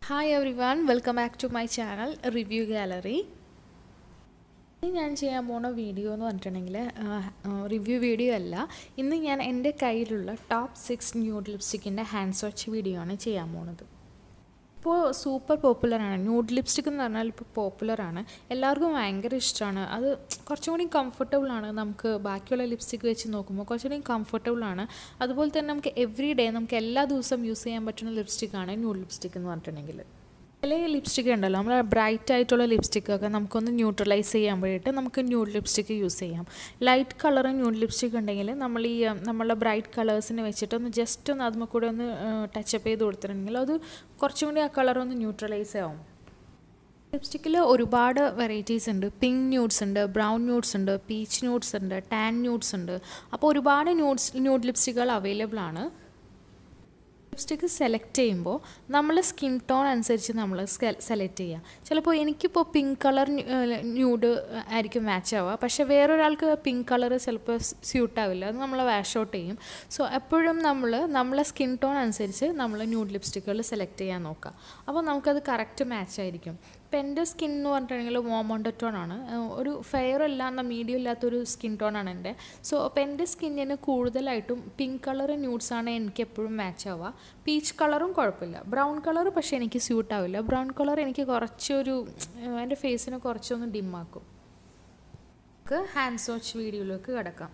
hi everyone welcome back to my channel review gallery ഇന്ന് ഞാൻ ചെയ്യാൻ പോണ വീഡിയോ എന്ന് പറഞ്ഞിട്ടുണ്ടെങ്കിൽ റിവ്യൂ വീഡിയോ അല്ല ഇന്ന് ഞാൻ എൻ്റെ കയ്യിലുള്ള ടോപ്പ് സിക്സ് ന്യൂഡ് ലിപ്സ്റ്റിക്കിൻ്റെ ഹാൻഡ് വാഷ് വീഡിയോ ആണ് ചെയ്യാൻ പോണത് ഇപ്പോൾ സൂപ്പർ പോപ്പുലറാണ് ന്യൂഡ് ലിപ്സ്റ്റിക് എന്ന് പറഞ്ഞാൽ ഇപ്പോൾ പോപ്പുലറാണ് എല്ലാവർക്കും ഭയങ്കര ഇഷ്ടമാണ് അത് കുറച്ചും കൂടി കംഫർട്ടബിൾ ആണ് നമുക്ക് ബാക്കിയുള്ള ലിപ്സ്റ്റിക് വെച്ച് നോക്കുമ്പോൾ കുറച്ചും കൂടി കംഫർട്ടബിൾ ആണ് അതുപോലെ തന്നെ നമുക്ക് എവറി ഡേ നമുക്ക് എല്ലാ ദിവസവും യൂസ് ചെയ്യാൻ പറ്റുന്ന ലിപ്സ്റ്റിക്കാണ് ന്യൂഡ് ലിപ്സ്റ്റിക് എന്ന് പറഞ്ഞിട്ടുണ്ടെങ്കിൽ ചില ലിപ്സ്റ്റിക് ഉണ്ടല്ലോ നമ്മൾ ബ്രൈറ്റ് ആയിട്ടുള്ള ലിപ്സ്റ്റിക്കൊക്കെ നമുക്കൊന്ന് ന്യൂട്രലൈസ് ചെയ്യാൻ വേണ്ടിയിട്ട് നമുക്ക് ന്യൂഡ് ലിപ്സ്റ്റിക് യൂസ് ചെയ്യാം ലൈറ്റ് കളർ ന്യൂഡ് ലിപ്സ്റ്റിക് ഉണ്ടെങ്കിൽ നമ്മൾ ഈ നമ്മളുടെ ബ്രൈറ്റ് കളേഴ്സിനെ വെച്ചിട്ട് ഒന്ന് ജസ്റ്റ് ഒന്ന് അതുമ്പോൾ കൂടെ ഒന്ന് ടച്ചപ്പ് ചെയ്ത് കൊടുത്തിട്ടുണ്ടെങ്കിൽ അത് കുറച്ചും കൂടി ആ കളർ ഒന്ന് ന്യൂട്രലൈസ് ആവും ലിപ്സ്റ്റിക്കിൽ ഒരുപാട് വെറൈറ്റീസ് ഉണ്ട് പിങ്ക് ന്യൂഡ്സ് ഉണ്ട് ബ്രൗൺ ന്യൂഡ്സ് ഉണ്ട് പീച്ച് ന്യൂഡ്സ് ഉണ്ട് ടാൻ ന്യൂഡ്സ് ഉണ്ട് അപ്പോൾ ഒരുപാട് ന്യൂഡ്സ് ന്യൂഡ് ലിപ്സ്റ്റിക്കുകൾ അവൈലബിൾ ആണ് ലിപ്സ്റ്റിക്ക് സെലക്ട് ചെയ്യുമ്പോൾ നമ്മൾ സ്കിൻ ടോൺ അനുസരിച്ച് നമ്മൾ സെലക്ട് ചെയ്യുക ചിലപ്പോൾ എനിക്കിപ്പോൾ പിങ്ക് കളർ ന്യൂഡ് ആയിരിക്കും മാച്ച് ആവുക പക്ഷേ വേറൊരാൾക്ക് പിങ്ക് കളർ ചിലപ്പോൾ സ്യൂട്ട് ആവില്ല അത് നമ്മൾ വാഷ് ഔട്ട് ചെയ്യും സോ എപ്പോഴും നമ്മൾ നമ്മളെ സ്കിൻ ടോൺ അനുസരിച്ച് നമ്മൾ ന്യൂഡ് ലിപ്സ്റ്റിക്കുകൾ സെലക്ട് ചെയ്യാൻ നോക്കുക അപ്പോൾ നമുക്കത് കറക്റ്റ് മാച്ച് ആയിരിക്കും ഇപ്പം എൻ്റെ സ്കിൻ എന്ന് പറഞ്ഞിട്ടുണ്ടെങ്കിൽ മോമോണ്ട ടോൺ ആണ് ഒരു ഫെയർ അല്ല എന്നാൽ മീഡിയം ഇല്ലാത്തൊരു സ്കിൻ ടോൺ ആണ് എൻ്റെ സോ അപ്പോൾ എൻ്റെ സ്കിന്നിന് കൂടുതലായിട്ടും പിങ്ക് കളർ ന്യൂഡ്സ് ആണ് എനിക്ക് എപ്പോഴും മാച്ച് ആവുക പീച്ച് കളറും കുഴപ്പമില്ല ബ്രൗൺ കളർ പക്ഷേ എനിക്ക് സ്യൂട്ട് ആവില്ല ബ്രൗൺ കളർ എനിക്ക് കുറച്ചൊരു എൻ്റെ ഫേസിനെ കുറച്ചൊന്ന് ഡിമ്മാക്കും നമുക്ക് ഹാൻഡ് വാഷ് വീഡിയോയിലേക്ക് കിടക്കാം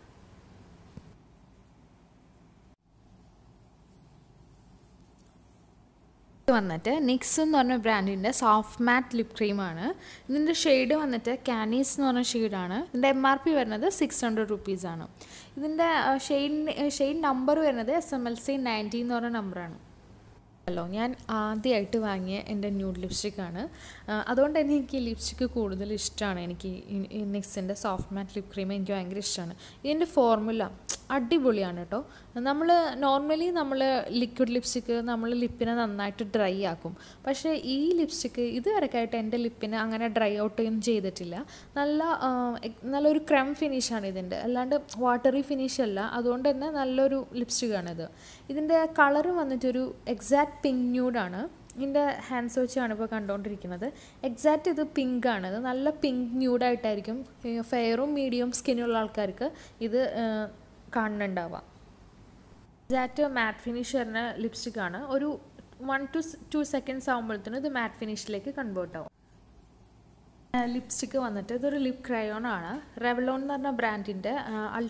വന്നിട്ട് നിക്സ് എന്ന് പറഞ്ഞ ബ്രാൻഡിൻ്റെ സോഫ്റ്റ് മാറ്റ് ലിപ് ക്രീമാണ് ഇതിൻ്റെ ഷെയ്ഡ് വന്നിട്ട് കാനീസ് എന്ന് പറഞ്ഞ ഷെയ്ഡാണ് ഇതിൻ്റെ എം ആർ പി വരുന്നത് സിക്സ് ഹൺഡ്രഡ് റുപ്പീസാണ് ഇതിൻ്റെ ഷെയ്ഡ് ഷെയ്ഡ് നമ്പർ വരുന്നത് S M L C ninety എന്ന് പറഞ്ഞ നമ്പറാണ് ഹലോ ഞാൻ ആദ്യമായിട്ട് വാങ്ങിയ എൻ്റെ ന്യൂഡ് ലിപ്സ്റ്റിക്കാണ് അതുകൊണ്ട് തന്നെ എനിക്ക് ഈ ലിപ്സ്റ്റിക്ക് കൂടുതൽ ഇഷ്ടമാണ് എനിക്ക് നിക്സിൻ്റെ സോഫ്റ്റ് മാറ്റ് ലിപ് ക്രീം എനിക്ക് ഭയങ്കര ഇഷ്ടമാണ് ഇതിൻ്റെ ഫോർമുല അടിപൊളിയാണ് കേട്ടോ നമ്മൾ നോർമലി നമ്മൾ ലിക്വിഡ് ലിപ്സ്റ്റിക്ക് നമ്മൾ ലിപ്പിനെ നന്നായിട്ട് ഡ്രൈ ആക്കും പക്ഷേ ഈ ലിപ്സ്റ്റിക്ക് ഇതുവരെക്കായിട്ട് എൻ്റെ ലിപ്പിനെ അങ്ങനെ ഡ്രൈ ഔട്ട് ഒന്നും ചെയ്തിട്ടില്ല നല്ല നല്ലൊരു ക്രം ഫിനിഷാണ് ഇതിൻ്റെ അല്ലാണ്ട് വാട്ടറി ഫിനിഷ് അല്ല അതുകൊണ്ട് തന്നെ നല്ലൊരു ലിപ്സ്റ്റിക്കാണിത് ഇതിൻ്റെ കളറ് വന്നിട്ടൊരു എക്സാക്ട് പിങ്ക് ന്യൂഡാണ് ഇതിൻ്റെ ഹാൻഡ്സ് വെച്ചാണ് ഇപ്പോൾ കണ്ടുകൊണ്ടിരിക്കുന്നത് എക്സാക്റ്റ് ഇത് പിങ്ക് ആണ് ഇത് നല്ല പിങ്ക് ന്യൂഡായിട്ടായിരിക്കും ഫെയറും മീഡിയം സ്കിന്നുള്ള ആൾക്കാർക്ക് ഇത് കാണുന്നുണ്ടാവുക എക്സാക്റ്റ് മാറ്റ് ഫിനിഷ് വരുന്ന ലിപ്സ്റ്റിക്കാണ് ഒരു വൺ ടു ടു സെക്കൻഡ്സ് ആകുമ്പോഴത്തേനും ഇത് മാറ്റ് ഫിനിഷിലേക്ക് കൺവേർട്ട് ആവും ലിപ്സ്റ്റിക്ക് വന്നിട്ട് ഇതൊരു ലിപ് ക്രയോൺ ആണ് റെവലോൺ എന്ന് പറഞ്ഞ ബ്രാൻഡിൻ്റെ അൾ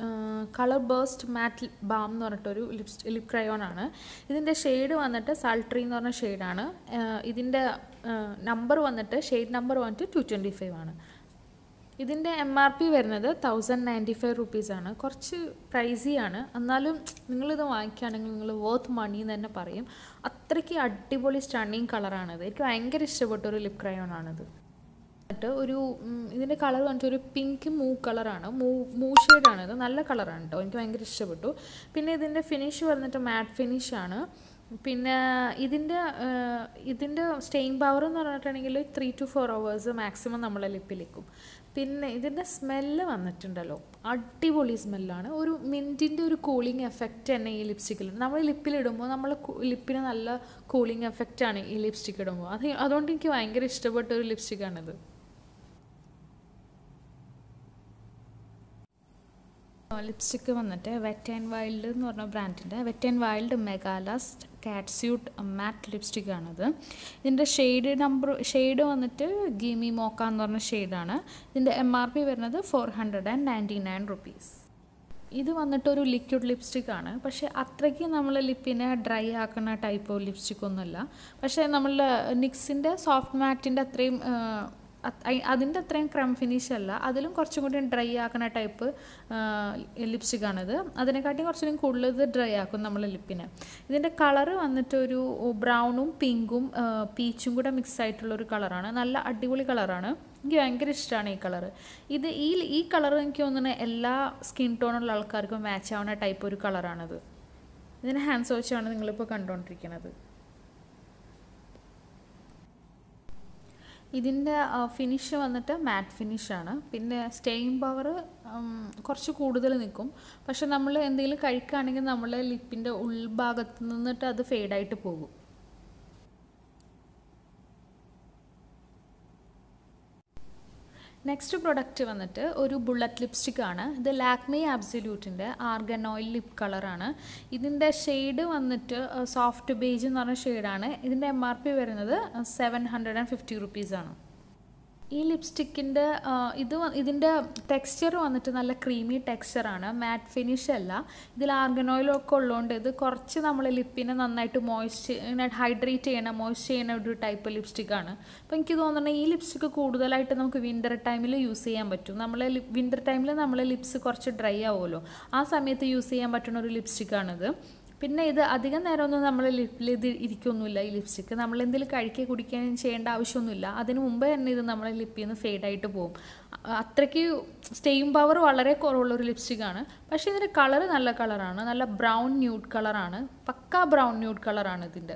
കളർ ബേസ്റ്റ് മാറ്റ് ബാം എന്ന് പറഞ്ഞിട്ടൊരു ലിപ്സ് ലിപ് ക്രയോൺ ആണ് ഇതിൻ്റെ ഷെയ്ഡ് വന്നിട്ട് സൾട്രി എന്ന് പറഞ്ഞ ഷെയ്ഡാണ് ഇതിൻ്റെ നമ്പർ വന്നിട്ട് ഷെയ്ഡ് നമ്പർ വന്നിട്ട് ടു ട്വൻറ്റി ഫൈവ് ആണ് ഇതിൻ്റെ എം ആർ പി വരുന്നത് തൗസൻഡ് നയൻറ്റി ഫൈവ് റുപ്പീസാണ് കുറച്ച് പ്രൈസി ആണ് എന്നാലും നിങ്ങളിത് വാങ്ങിക്കുകയാണെങ്കിൽ നിങ്ങൾ വർത്ത് മണി എന്ന് തന്നെ പറയും അത്രയ്ക്ക് അടിപൊളി സ്റ്റണ്ണിങ് കളറാണിത് എനിക്ക് ഭയങ്കര ഇഷ്ടപ്പെട്ട ഒരു ലിപ് ക്രയോൺ ആണിത് എന്നിട്ട് ഒരു ഇതിൻ്റെ കളർ വന്നിട്ട് ഒരു പിങ്ക് മൂ കളറാണ് മൂ മൂ ഷെയ്ഡാണ് ഇത് നല്ല കളറാണ് കേട്ടോ എനിക്ക് ഭയങ്കര ഇഷ്ടപ്പെട്ടു പിന്നെ ഇതിൻ്റെ ഫിനിഷ് വന്നിട്ട് മാറ്റ് ഫിനിഷാണ് പിന്നെ ഇതിൻ്റെ ഇതിൻ്റെ സ്റ്റെയിൻ പവർ എന്ന് പറഞ്ഞിട്ടുണ്ടെങ്കിൽ three to four hours maximum നമ്മളെ ലിപ്പിലേക്കും പിന്നെ ഇതിൻ്റെ സ്മെല്ല് വന്നിട്ടുണ്ടല്ലോ അടിപൊളി സ്മെല്ലാണ് ഒരു മിൻറ്റിൻ്റെ ഒരു കൂളിംഗ് എഫക്റ്റ് തന്നെ ഈ ലിപ്സ്റ്റിക്കിൽ നമ്മൾ ലിപ്പിലിടുമ്പോൾ നമ്മൾ ലിപ്പിന് നല്ല കൂളിംഗ് എഫക്റ്റാണ് ഈ ലിപ്സ്റ്റിക്ക് ഇടുമ്പോൾ അത് അതുകൊണ്ട് എനിക്ക് ഭയങ്കര ഇഷ്ടപ്പെട്ട ഒരു ലിപ്സ്റ്റിക്കാണിത് ലിപ്സ്റ്റിക്ക് വന്നിട്ട് വെറ്റ് ആൻഡ് വൈൽഡ് എന്ന് പറഞ്ഞ ബ്രാൻഡിൻ്റെ wet and wild megalast catsuit matte lipstick ആണിത് ഇതിൻ്റെ ഷെയ്ഡ് നമ്പർ ഷെയ്ഡ് വന്നിട്ട് ഗീമി മോക്ക എന്ന് പറഞ്ഞ ഷെയ്ഡാണ് ഇതിൻ്റെ എം ആർ പി വരുന്നത് four hundred and ninety nine rupees ഇത് വന്നിട്ട് ഒരു ലിക്വിഡ് ലിപ്സ്റ്റിക് ആണ് പക്ഷേ അത്രയ്ക്ക് നമ്മൾ ലിപ്പിനെ ഡ്രൈ ആക്കുന്ന ടൈപ്പ് ലിപ്സ്റ്റിക് ഒന്നുമല്ല പക്ഷേ നമ്മളുടെ നിക്സിൻ്റെ സോഫ്റ്റ് മാറ്റിൻ്റെ അത്രയും അതിൻ്റെ അത്രയും ക്രം ഫിനിഷ് അല്ല അതിലും കുറച്ചും കൂടി ഡ്രൈ ആക്കുന്ന ടൈപ്പ് ലിപ്സ്റ്റിക്കാണിത് അതിനെക്കാട്ടിയും കുറച്ചും കൂടി കൂടുതൽ ഇത് ഡ്രൈ ആക്കും നമ്മൾ ലിപ്പിനെ ഇതിൻ്റെ കളറ് വന്നിട്ട് ഒരു ബ്രൗണും പിങ്കും പീച്ചും കൂടെ മിക്സ് ആയിട്ടുള്ള ഒരു കളറാണ് നല്ല അടിപൊളി കളറാണ് എനിക്ക് ഭയങ്കര ഇഷ്ടമാണ് ഈ കളറ് ഇത് ഈ ഈ കളർ എനിക്ക് തോന്നുന്നത് എല്ലാ സ്കിൻ ടോണുള്ള ആൾക്കാർക്കും മാച്ച് ആവുന്ന ടൈപ്പ് ഒരു കളറാണിത് ഇതിന് ഹാൻഡ്സ് വാച്ചാണ് നിങ്ങളിപ്പോൾ കണ്ടുകൊണ്ടിരിക്കുന്നത് ഇതിൻ്റെ ഫിനിഷ് വന്നിട്ട് മാറ്റ് ഫിനിഷാണ് പിന്നെ സ്റ്റെയിൻ പവർ കുറച്ച് കൂടുതൽ നിൽക്കും പക്ഷെ നമ്മൾ എന്തെങ്കിലും കഴിക്കുകയാണെങ്കിൽ നമ്മൾ ലിപ്പിൻ്റെ ഉൾഭാഗത്ത് നിന്നിട്ട് അത് ഫെയ്ഡായിട്ട് പോകും നെക്സ്റ്റ് പ്രൊഡക്റ്റ് വന്നിട്ട് ഒരു ബുള്ളറ്റ് ലിപ്സ്റ്റിക് ആണ് ഇത് ലാക്മി ആബ്സല്യൂട്ടിൻ്റെ ആർഗൻ ഓയിൽ ലിപ് കളറാണ് ഇതിൻ്റെ ഷെയ്ഡ് വന്നിട്ട് സോഫ്റ്റ് ബേജ് എന്ന് പറഞ്ഞ ഷെയ്ഡാണ് ഇതിൻ്റെ എം ആർ പി വരുന്നത് സെവൻ ഹൺഡ്രഡ് ആൻഡ് ഫിഫ്റ്റി റുപ്പീസാണ് ഈ ലിപ്സ്റ്റിക്കിൻ്റെ ഇത് വ- ഇതിൻ്റെ ടെക്സ്ചർ വന്നിട്ട് നല്ല ക്രീമി ടെക്സ്ചറാണ് മാറ്റ് ഫിനിഷ് അല്ല ഇതിൽ ആർഗൻ ഓയിലൊക്കെ ഉള്ളതുകൊണ്ട് ഇത് കുറച്ച് നമ്മൾ ലിപ്പിനെ നന്നായിട്ട് മോയ്സ്ചർ ഹൈഡ്രേറ്റ് ചെയ്യണ മോയ്സ്റ്റ് ചെയ്യുന്ന ഒരു ടൈപ്പ് ലിപ്സ്റ്റിക്കാണ് അപ്പോൾ എനിക്ക് തോന്നുന്നത് ഈ ലിപ്സ്റ്റിക്ക് കൂടുതലായിട്ട് നമുക്ക് വിൻ്റർ ടൈമിൽ യൂസ് ചെയ്യാൻ പറ്റും നമ്മൾ വിൻ്റർ ടൈമിൽ നമ്മൾ ലിപ്സ് കുറച്ച് ഡ്രൈ ആവുമല്ലോ ആ സമയത്ത് യൂസ് ചെയ്യാൻ പറ്റുന്ന ഒരു ലിപ്സ്റ്റിക്കാണിത് പിന്നെ ഇത് അധികം നേരമൊന്നും നമ്മൾ ലിപ്പിൽ ഇത് ഇരിക്കൊന്നുമില്ല ഈ ലിപ്സ്റ്റിക്ക് നമ്മൾ എന്തെങ്കിലും കഴിക്കുക കുടിക്കുകയും ചെയ്യേണ്ട ആവശ്യമൊന്നുമില്ല അതിന് മുമ്പ് തന്നെ ഇത് നമ്മളെ ലിപ്പിൽ നിന്ന് ഫെയ്ഡായിട്ട് പോകും അ- അത്രയ്ക്ക് സ്റ്റെയിം പവർ വളരെ കുറവുള്ള ഒരു ലിപ്സ്റ്റിക്കാണ് പക്ഷേ ഇതിൻ്റെ കളർ നല്ല കളറാണ് നല്ല ബ്രൗൺ ന്യൂഡ് കളറാണ് പക്കാ ബ്രൗൺ ന്യൂഡ് കളറാണ് ഇതിൻ്റെ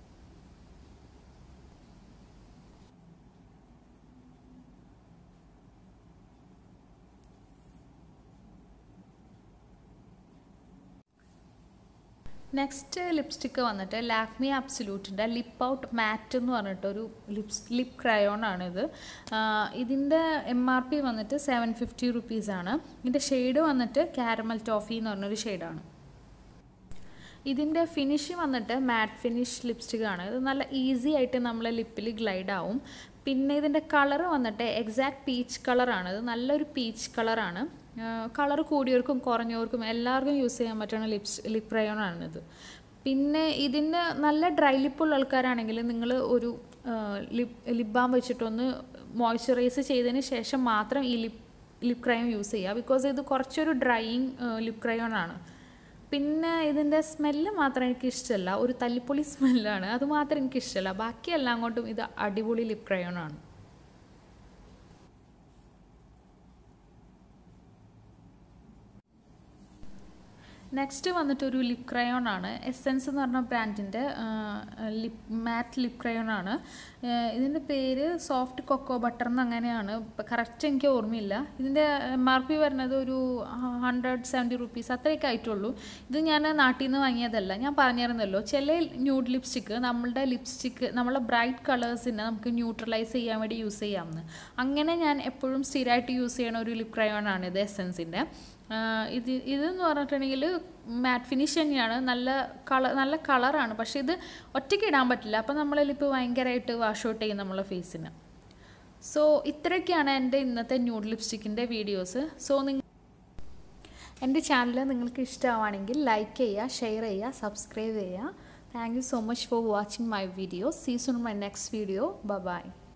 നെക്സ്റ്റ് ലിപ്സ്റ്റിക്ക് വന്നിട്ട് ലാക്മി അബ്സല്യൂട്ടിൻ്റെ ലിപ്പ് ഔട്ട് മാറ്റ് എന്ന് പറഞ്ഞിട്ടൊരു ലിപ്സ് ലിപ്പ് ക്രയോൺ ആണിത് ഇതിൻ്റെ എം ആർ പി വന്നിട്ട് സെവൻ ഫിഫ്റ്റി റുപ്പീസാണ് ഇതിൻ്റെ ഷെയ്ഡ് വന്നിട്ട് കാരമൽ ടോഫി എന്ന് പറഞ്ഞൊരു ഷെയ്ഡാണ് ഇതിൻ്റെ ഫിനിഷ് വന്നിട്ട് മാറ്റ് ഫിനിഷ് ലിപ്സ്റ്റിക് ആണ് ഇത് നല്ല ഈസി ആയിട്ട് നമ്മളെ ലിപ്പിൽ ഗ്ലൈഡ് ആവും പിന്നെ ഇതിൻ്റെ കളർ വന്നിട്ട് എക്സാക്ട് പീച്ച് കളറാണ് ഇത് നല്ലൊരു പീച്ച് കളറാണ് കളർ കൂടിയവർക്കും കുറഞ്ഞവർക്കും എല്ലാവർക്കും യൂസ് ചെയ്യാൻ പറ്റുന്ന ലിപ്സ് ലിപ് റയോൺ ആണിത് പിന്നെ ഇതിൻ്റെ നല്ല ഡ്രൈ ലിപ്പുള്ള ആൾക്കാരാണെങ്കിൽ നിങ്ങൾ ഒരു ലിപ് ലിപ് ബാം വെച്ചിട്ടൊന്ന് മോയ്സ്ചറൈസ് ചെയ്തതിന് ശേഷം മാത്രം ഈ ലിപ് ലിപ് ക്രയോൺ യൂസ് ചെയ്യുക ബിക്കോസ് ഇത് കുറച്ചൊരു ഡ്രൈയിങ് ലിപ് ക്രയോൺ ആണ് പിന്നെ ഇതിൻ്റെ സ്മെല്ല് മാത്രം എനിക്ക് ഇഷ്ടമല്ല ഒരു തല്ലിപ്പൊളി സ്മെല്ലാണ് അത് മാത്രം എനിക്ക് ഇഷ്ടമല്ല ബാക്കി എല്ലാം കൊണ്ടും ഇത് അടിപൊളി ലിപ് ക്രയോൺ ആണ് നെക്സ്റ്റ് വന്നിട്ട് ഒരു ലിപ് ക്രയോൺ ആണ് എസെൻസ് എന്ന് പറഞ്ഞ ബ്രാൻഡിൻ്റെ ലിപ് മാറ്റ് ലിപ് ക്രയോൺ ആണ് ഏഹ് ഇതിൻ്റെ പേര് സോഫ്റ്റ് കൊക്കോ ബട്ടർ എന്ന് അങ്ങനെയാണ് കറക്റ്റ് എനിക്ക് ഓർമ്മയില്ല ഇതിൻ്റെ എം ആർ പി വരുന്നത് ഒരു ഹൺഡ്രഡ് സെവൻറ്റി റുപ്പീസ് അത്രയൊക്കെ ആയിട്ടുള്ളൂ ഇത് ഞാൻ നാട്ടിൽ നിന്ന് വാങ്ങിയതല്ല ഞാൻ പറഞ്ഞിരുന്നല്ലോ ചില ന്യൂഡ് ലിപ്സ്റ്റിക്ക് നമ്മളുടെ ലിപ്സ്റ്റിക്ക് നമ്മളെ ബ്രൈറ്റ് കളേഴ്സിനെ നമുക്ക് ന്യൂട്രലൈസ് ചെയ്യാൻ വേണ്ടി യൂസ് ചെയ്യാമെന്ന് അങ്ങനെ ഞാൻ എപ്പോഴും സ്ഥിരമായിട്ട് യൂസ് ചെയ്യണ ഒരു ലിപ് ക്രയോൺ ആണ് ഇത് എസെൻസിൻ്റെ ഇത് ഇതെന്ന് പറഞ്ഞിട്ടുണ്ടെങ്കിൽ മാറ്റ് ഫിനിഷ് തന്നെയാണ് നല്ല കളർ നല്ല കളറാണ് പക്ഷേ ഇത് ഒറ്റയ്ക്ക് ഇടാൻ പറ്റില്ല അപ്പോൾ നമ്മളെ ലിപ്പ് ഭയങ്കരമായിട്ട് വാഷ് ഔട്ട് ചെയ്യും നമ്മളെ ഫേസിന് സോ ഇത്രയൊക്കെയാണ് എൻ്റെ ഇന്നത്തെ ന്യൂഡ് ലിപ്സ്റ്റിക്കിൻ്റെ വീഡിയോസ് സോ നിങ്ങൾ എൻ്റെ ചാനൽ നിങ്ങൾക്ക് ഇഷ്ടമാണെങ്കിൽ ലൈക്ക് ചെയ്യുക ഷെയർ ചെയ്യുക സബ്സ്ക്രൈബ് ചെയ്യുക thank you so much for watching my video season my next video by